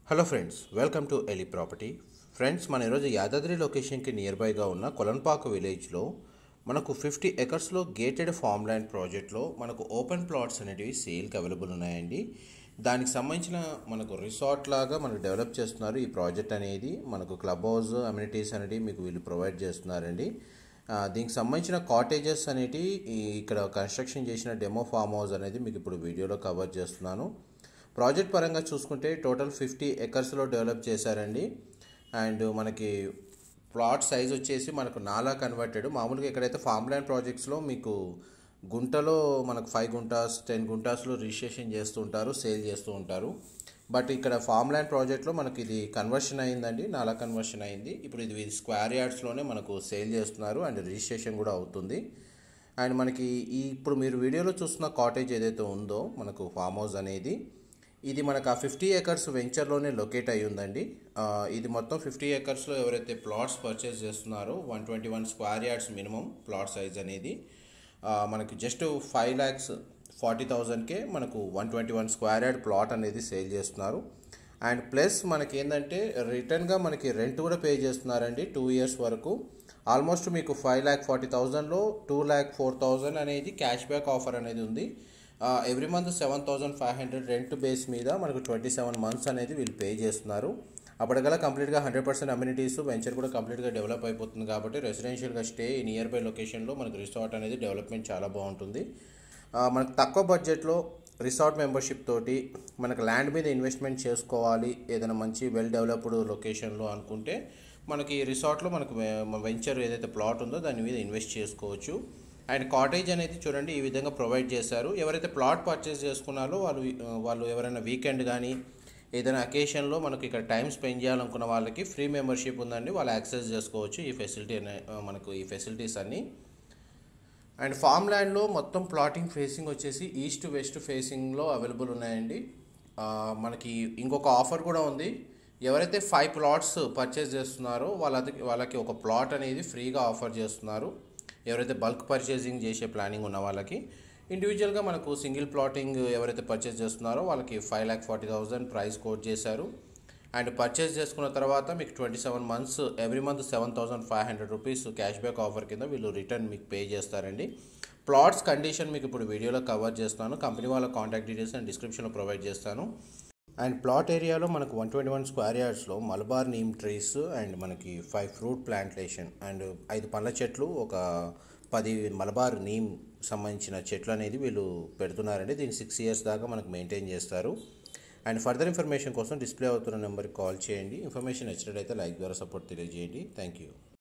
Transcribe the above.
hello friends welcome to ఎలి property friends మన ఈరోజు యాదాద్రి లొకేషన్కి నియర్ బైగా ఉన్న కొలన్పాక విలేజ్లో మనకు ఫిఫ్టీ ఎకర్స్లో గేటెడ్ ఫామ్ ల్యాండ్ ప్రాజెక్ట్లో మనకు ఓపెన్ ప్లాట్స్ అనేటివి సేల్కి అవైలబుల్ ఉన్నాయండి దానికి సంబంధించిన మనకు రిసార్ట్ లాగా మనకు డెవలప్ చేస్తున్నారు ఈ ప్రాజెక్ట్ అనేది మనకు క్లబ్ హౌస్ అమ్యూనిటీస్ అనేటివి మీకు వీళ్ళు ప్రొవైడ్ చేస్తున్నారండి ఆ, దీనికి సంబంధించిన కాటేజెస్ అనేటి ఈ ఇక్కడ కన్స్ట్రక్షన్ చేసిన డెమో ఫామ్ హౌస్ అనేది మీకు ఇప్పుడు వీడియోలో కవర్ చేస్తున్నాను ప్రాజెక్ట్ పరంగా చూసుకుంటే టోటల్ ఫిఫ్టీ ఎకర్స్లో డెవలప్ చేశారండి అండ్ మనకి ప్లాట్ సైజ్ వచ్చేసి మనకు నాలా కన్వర్టెడ్ మామూలుగా ఎక్కడైతే ఫామ్ ల్యాండ్ ప్రాజెక్ట్స్లో మీకు గుంటలో మనకు ఫైవ్ గుంటాస్ టెన్ గుంటాస్లో రిజిస్ట్రేషన్ చేస్తూ ఉంటారు సేల్ చేస్తూ ఉంటారు బట్ ఇక్కడ ఫామ్ ల్యాండ్ ప్రాజెక్ట్లో మనకి ఇది కన్వర్షన్ అయిందండి నాలా కన్వర్షన్ అయింది ఇప్పుడు ఇది స్క్వేర్ యార్డ్స్లోనే మనకు సేల్ చేస్తున్నారు అండ్ రిజిస్ట్రేషన్ కూడా అవుతుంది అండ్ మనకి ఈ ఇప్పుడు మీరు వీడియోలో చూస్తున్న కాటేజ్ ఏదైతే ఉందో మనకు ఫామ్ హౌస్ అనేది ఇది మనకు ఆ ఫిఫ్టీ ఏకర్స్ వెంచర్లోనే లొకేట్ అయి ఉందండి ఆ, ఇది మొత్తం ఫిఫ్టీ ఏకర్స్లో ఎవరైతే ప్లాట్స్ పర్చేస్ చేస్తున్నారో one twenty one square yards minimum plot size అనేది ఆ, మనకి జస్ట్ ఫైవ్ ల్యాక్స్ ఫార్టీ థౌజండ్కే మనకు one twenty one square yard plot అనేది సేల్ చేస్తున్నారు అండ్ ప్లస్ మనకి ఏంటంటే రిటర్న్గా మనకి రెంట్ కూడా పే చేస్తున్నారండి టూ ఇయర్స్ వరకు ఆల్మోస్ట్ మీకు ఫైవ్ ల్యాక్ ఫార్టీ థౌజండ్లో టూ ల్యాక్ ఫోర్ థౌజండ్ అనేది క్యాష్ బ్యాక్ ఆఫర్ అనేది ఉంది every month seven thousand five hundred rent base మీద మనకు ట్వంటీ సెవెన్ మంత్స్ అనేది వీళ్ళు పే చేస్తున్నారు అప్పటికల్లా కంప్లీట్గా హండ్రెడ్ పర్సెంట్ అమ్యూనిటీస్ వెంచర్ కూడా కంప్లీట్గా డెవలప్ అయిపోతుంది కాబట్టి రెసిడెన్షియల్గా స్టే నియర్ బై లొకేషన్లో మనకు రిసార్ట్ అనేది డెవలప్మెంట్ చాలా బాగుంటుంది ఆ, మనకు తక్కువ బడ్జెట్లో రిసార్ట్ మెంబర్షిప్ తోటి మనకు ల్యాండ్ మీద ఇన్వెస్ట్మెంట్ చేసుకోవాలి ఏదైనా మంచి వెల్ డెవలప్డ్ లొకేషన్లో అనుకుంటే మనకి ఈ రిసార్ట్లో మనకు వెంచర్ ఏదైతే ప్లాట్ ఉందో దాని మీద ఇన్వెస్ట్ చేసుకోవచ్చు అండ్ కాటేజ్ అనేది చూడండి ఈ విధంగా ప్రొవైడ్ చేశారు ఎవరైతే ప్లాట్ పర్చేస్ చేసుకున్నారో వాళ్ళు వాళ్ళు ఎవరైనా వీకెండ్ కానీ ఏదైనా అకేషన్లో మనకి ఇక్కడ టైం స్పెండ్ చేయాలనుకున్న వాళ్ళకి ఫ్రీ మెంబర్షిప్ ఉందండి వాళ్ళు యాక్సెస్ చేసుకోవచ్చు ఈ ఫెసిలిటీ అనే- మనకు ఈ ఫెసిలిటీస్ అన్నీ అండ్ ఫామ్ ల్యాండ్లో మొత్తం ప్లాటింగ్ ఫేసింగ్ వచ్చేసి ఈస్ట్ వెస్ట్ ఫేసింగ్లో అవైలబుల్ ఉన్నాయండి ఆ, మనకి ఇంకొక ఆఫర్ కూడా ఉంది ఎవరైతే ఫైవ్ ప్లాట్స్ పర్చేస్ చేస్తున్నారో వాళ్ళకి వాళ్ళకి ఒక ప్లాట్ అనేది ఫ్రీగా ఆఫర్ చేస్తున్నారు ఎవరైతే బల్క్ పర్చేసింగ్ చేసే ప్లానింగ్ ఉన్న వాళ్ళకి ఇండివిజువల్గా మనకు సింగిల్ ప్లాటింగ్ ఎవరైతే పర్చేస్ చేస్తున్నారో వాళ్ళకి five lakh forty thousand price quote చేశారు అండ్ పర్చేస్ చేసుకున్న తర్వాత మీకు twenty seven months every month seven thousand five hundred rupees cash back offer కింద వీళ్ళు రిటర్న్ మీకు పే చేస్తారండి ప్లాట్స్ కండిషన్ మీకు ఇప్పుడు వీడియోలో కవర్ చేస్తాను కంపెనీ వాళ్ళ కాంటాక్ట్ డీటెయిల్స్ అండ్ డిస్క్రిప్షన్లో ప్రొవైడ్ చేస్తాను అండ్ ప్లాట్ ఏరియాలో మనకు వన్ ట్వంటీ వన్ స్క్వేర్ యార్డ్స్లో మలబార్ నీమ్ ట్రీస్ అండ్ మనకి ఫైవ్ ఫ్రూట్ ప్లాంటేషన్ అండ్ ఐదు పండ్ల చెట్లు ఒక పది మలబార్ నీమ్ సంబంధించిన చెట్లు అనేది వీళ్ళు పెడుతున్నారండి దీన్ని సిక్స్ ఇయర్స్ దాకా మనకు మెయింటైన్ చేస్తారు అండ్ ఫర్దర్ ఇన్ఫర్మేషన్ కోసం డిస్ప్లే అవుతున్న నెంబర్కి కాల్ చేయండి ఇన్ఫర్మేషన్ నచ్చినట్లయితే లైక్ ద్వారా సపోర్ట్ తెలియజేయండి థ్యాంక్ యూ